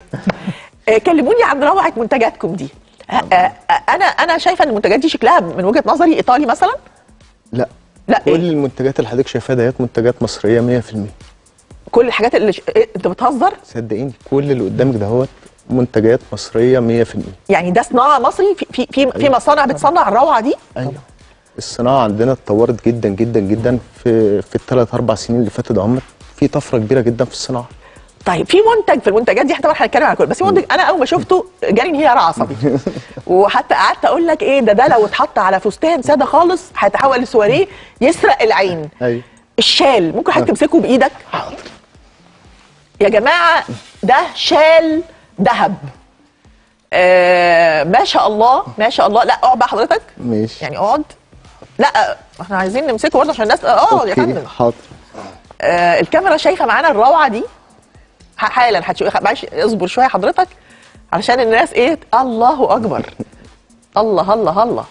آه، كلموني عن روعه منتجاتكم دي آه، آه، انا انا شايفه ان المنتجات دي شكلها من وجهه نظري ايطالي مثلا لا لا كل إيه؟ المنتجات اللي حضرتك شايفاها ديت منتجات مصريه 100% كل الحاجات اللي ش... إيه، انت بتهزر صدقيني كل اللي قدامك دهوت منتجات مصريه 100% يعني ده صناعه مصري في في في, في أيوة. مصانع بتصنع الروعه دي ايوه الصناعه عندنا اتطورت جدا جدا جدا في في الثلاث اربع سنين اللي فاتوا دهم في طفره كبيره جدا في الصناعه طيب في منتج في المنتجات دي طبعا هنتكلم عن كل بس في منتج انا اول ما شفته جالي انهيار عصبي وحتى قعدت اقول لك ايه ده ده لو اتحط على فستان ساده خالص هيتحول لسواريه يسرق العين ايوه الشال ممكن حضرتك تمسكه بايدك حاضر يا جماعه ده شال ذهب آه ما شاء الله ما شاء الله لا اقعد بقى حضرتك ماشي يعني اقعد لا احنا عايزين نمسكه برضه عشان الناس اقعد يا أوكي، فندم حاضر آه الكاميرا شايفه معانا الروعه دي ح- حالا هتشوف معلش اصبر شويه حضرتك علشان الناس ايه الله اكبر الله الله الله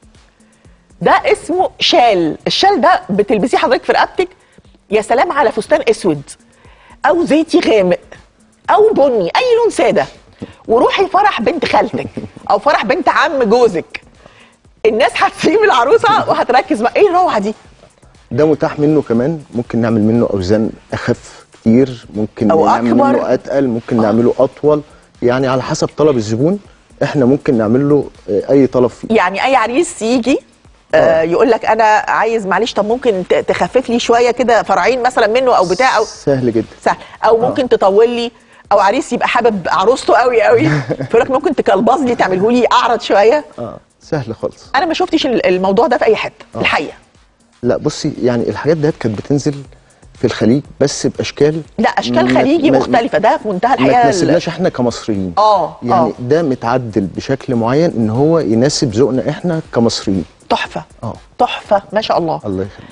ده اسمه شال الشال ده بتلبسيه حضرتك في رقبتك يا سلام على فستان اسود او زيتي غامق او بني اي لون ساده وروحي فرح بنت خالتك او فرح بنت عم جوزك الناس هتسيب العروسه وهتركز بقى ايه الروعه دي ده متاح منه كمان ممكن نعمل منه اوزان اخف كتير ممكن أو نعمل أكبر. منه اتقل ممكن نعمله اطول يعني على حسب طلب الزبون احنا ممكن نعمل له آه، اي طلب فيه يعني اي عريس يجي آه يقول لك انا عايز معلش طب ممكن ت- تخفف لي شويه كده فرعين مثلا منه او بتاع او سهل جدا سهل او ممكن تطول لي او عريس يبقى حابب عروسته قوي قوي فيقول لك ممكن تكلبظ لي تعمله لي اعرض شويه اه سهل خالص انا ما شفتش ال- الموضوع ده في اي حته آه. الحقيقه لا بصي يعني الحاجات ديت كانت بتنزل في الخليج بس باشكال لا اشكال ما- خليجي ما- مختلفه ده في منتهى ما الحقيقه ال- تناسبناش احنا كمصريين اه يعني اه ده متعدل بشكل معين ان هو يناسب ذوقنا احنا كمصريين تحفه اه تحفه ما شاء الله الله يخليك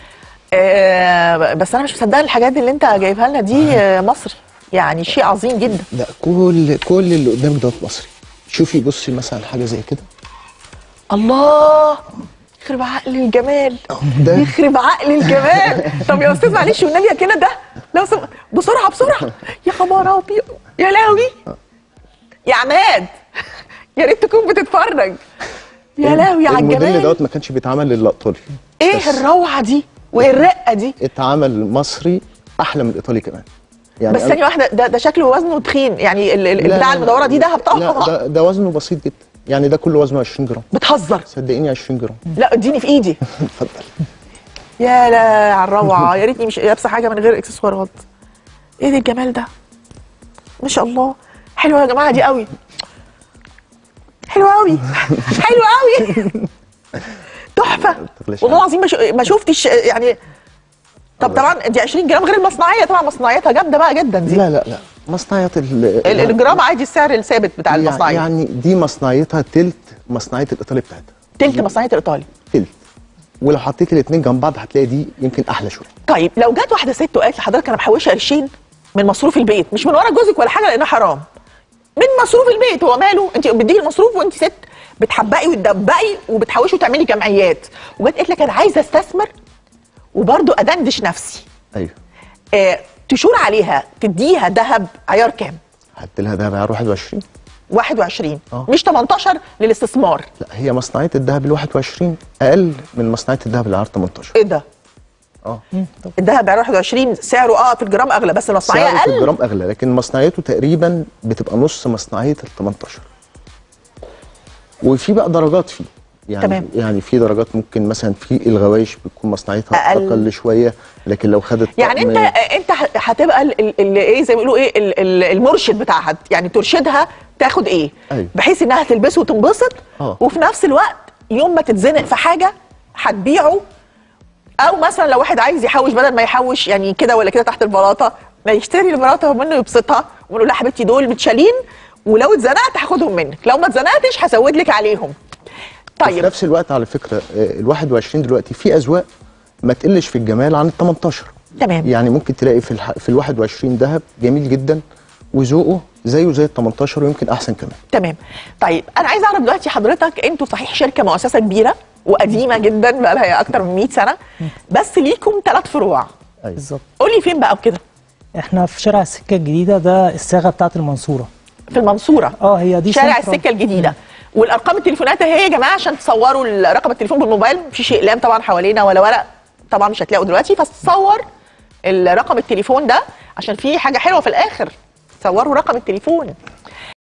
آه بس انا مش مصدقه الحاجات اللي انت جايبها لنا دي آه مصري يعني شيء عظيم جدا لا كل كل اللي قدامك دوت مصري شوفي بصي مثلا حاجه زي كده الله يخرب عقل الجمال ده. يخرب عقل الجمال طب يا استاذ معلش والنبي يا كده ده لو سم... بسرعه بسرعه يا خبر ابيض يا لهوي يا عماد يا ريت تكون بتتفرج يا لهوي على الموديل الجمال دوت ما كانش بيتعمل للايطالي ايه بس الروعه دي وايه الرقه دي اتعمل مصري احلى من الايطالي كمان يعني بس أنا- ثانيه واحده ده, ده شكله وزنه تخين يعني ال- ال- لا، البتاع لا، المدوره دي دهب لا طبعا ده, ده وزنه بسيط جدا يعني ده كله وزنه 20 جرام بتهزر صدقيني 20 جرام لا اديني في ايدي اتفضل يا لا على الروعه يا ريتني مش لابسه حاجه من غير اكسسوارات ايه ده الجمال ده ما شاء الله حلوه يا جماعه دي قوي حلوه قوي حلوه قوي تحفه تغليش والله عنها. العظيم ما شو- ما شفتش يعني طب طبعا دي 20 جرام غير المصنعيه طبعا مصنعيتها جامده بقى جدا دي لا لا لا مصنعيات ال ال- الجرام عادي السعر الثابت بتاع المصنعيه يعني دي مصنعيتها تلت مصنعيه الايطالي بتاعتها تلت مصنعيه الايطالي تلت ولو حطيت الاثنين جنب بعض هتلاقي دي يمكن احلى شويه طيب لو جت واحده ست وقالت لحضرتك انا محوشه قرشين من مصروف البيت مش من ورا جوزك ولا حاجه لانه حرام من مصروف البيت هو ماله انت بتديكي المصروف وانت ست بتحبقي وتدبقي وبتحوشي وتعملي جمعيات وجت قالت لك انا عايزه استثمر وبرضه ادندش نفسي ايوه آه تشور عليها تديها ذهب عيار كام؟ هدي لها دهب عيار 21 21 آه. مش 18 للاستثمار لا هي مصنعيه الذهب ال 21 اقل من مصنعيه الذهب العيار 18 ايه ده؟ اه الذهب عيار 21 سعره اه في الجرام اغلى بس المصنعيه سعره في اقل الجرام اغلى لكن مصنعيته تقريبا بتبقى نص مصنعيه ال 18 وفي بقى درجات فيه يعني تمام. يعني في درجات ممكن مثلا في الغوايش بتكون مصنعيتها أقل. اقل, شويه لكن لو خدت يعني انت طقم- انت ه- هتبقى ال- ال- ال- ايه زي ما بيقولوا ايه ال- ال- المرشد بتاعها يعني ترشدها تاخد ايه أيوة. بحيث انها تلبسه وتنبسط آه. وفي نفس الوقت يوم ما تتزنق في حاجه هتبيعه او مثلا لو واحد عايز يحوش بدل ما يحوش يعني كده ولا كده تحت البلاطه ما يشتري البلاطه ومنه يبسطها ونقول له حبيبتي دول متشالين ولو اتزنقت هاخدهم منك لو ما اتزنقتش هزود لك عليهم في طيب نفس الوقت على فكره آه، ال 21 دلوقتي في اذواق ما تقلش في الجمال عن ال 18 تمام يعني ممكن تلاقي في الح... في ال 21 ذهب جميل جدا وذوقه زيه زي ال 18 ويمكن احسن كمان تمام طيب انا عايز اعرف دلوقتي حضرتك انتوا صحيح شركه مؤسسه كبيره وقديمه جدا بقى لها اكتر من 100 سنه بس ليكم ثلاث فروع ايوه بالظبط قولي فين بقى وكده احنا في شارع السكه الجديده ده الصاغه بتاعه المنصوره في المنصوره اه هي دي شارع سنترال. السكه الجديده والارقام التليفونات اهي يا جماعه عشان تصوروا ال- رقم التليفون بالموبايل مفيش اقلام طبعا حوالينا ولا ورق طبعا مش هتلاقوا دلوقتي فتصور الرقم التليفون ده عشان في حاجه حلوه في الاخر صوروا رقم التليفون